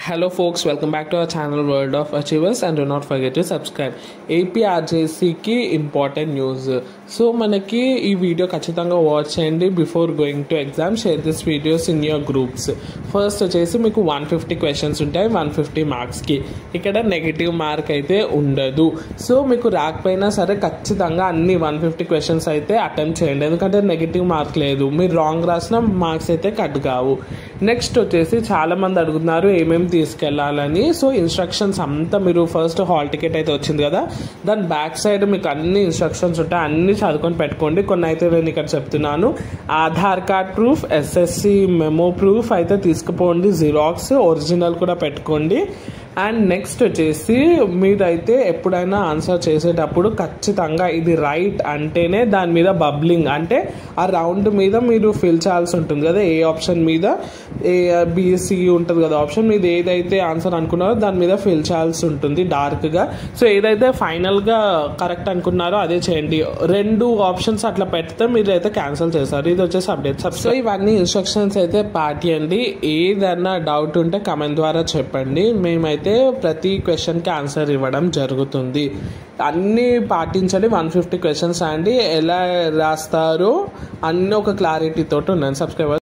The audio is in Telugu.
Hello, folks. Welcome back to our channel World of Achievers and do not forget to subscribe. ఏపీఆర్జేసీకి ఇంపార్టెంట్ న్యూస్ సో మనకి ఈ వీడియో ఖచ్చితంగా వాచ్ చేయండి before going to exam share this videos in your groups first వచ్చేసి మీకు వన్ ఫిఫ్టీ క్వశ్చన్స్ ఉంటాయి వన్ ఫిఫ్టీ మార్క్స్కి ఇక్కడ నెగిటివ్ మార్క్ అయితే ఉండదు సో మీకు రాకపోయినా సరే ఖచ్చితంగా అన్ని వన్ ఫిఫ్టీ క్వశ్చన్స్ అయితే అటెంప్ట్ చేయండి ఎందుకంటే నెగిటివ్ మార్క్ లేదు మీరు రాంగ్ రాసిన మార్క్స్ అయితే కట్ కావు నెక్స్ట్ వచ్చేసి చాలా మంది అడుగుతున్నారు ఏమేమి తీసుకెళ్లాలని సో ఇన్స్ట్రక్షన్స్ అంతా మీరు ఫస్ట్ హాల్ టికెట్ అయితే వచ్చింది కదా దాని బ్యాక్ సైడ్ మీకు అన్ని ఇన్స్ట్రక్షన్స్ ఉంటాయి అన్ని చదువుకొని పెట్టుకోండి కొన్ని అయితే నేను ఇక్కడ చెప్తున్నాను Aadhaar card proof SSC memo proof అయితే తీసుకుపోండి జిరాక్స్ ఒరిజినల్ కూడా పెట్టుకోండి అండ్ నెక్స్ట్ వచ్చేసి మీరైతే ఎప్పుడైనా ఆన్సర్ చేసేటప్పుడు ఖచ్చితంగా ఇది రైట్ అంటేనే దాని మీద బబ్లింగ్ అంటే ఆ రౌండ్ మీద మీరు ఫిల్ చేయాల్సి ఉంటుంది కదా ఏ ఆప్షన్ మీద ఏ బీఎస్సీ ఉంటుంది కదా ఆప్షన్ మీద ఏదైతే ఆన్సర్ అనుకున్నారో దాని మీద ఫిల్ చేయాల్సి ఉంటుంది డార్క్గా సో ఏదైతే ఫైనల్గా కరెక్ట్ అనుకున్నారో అదే చేయండి రెండు ఆప్షన్స్ అట్లా పెడితే మీరు అయితే క్యాన్సిల్ చేస్తారు ఇది వచ్చేసి అప్డేట్ సో ఇవన్నీ ఇన్స్ట్రక్షన్స్ అయితే పాటియండి ఏదన్నా డౌట్ ఉంటే కమెంట్ ద్వారా చెప్పండి మేమైతే ప్రతి క్వశ్చన్కి ఆన్సర్ ఇవ్వడం జరుగుతుంది అన్నీ పాటించండి వన్ ఫిఫ్టీ క్వశ్చన్స్ అండి ఎలా రాస్తారో అన్నీ ఒక క్లారిటీ తోటి ఉన్నాను సబ్స్క్రైబర్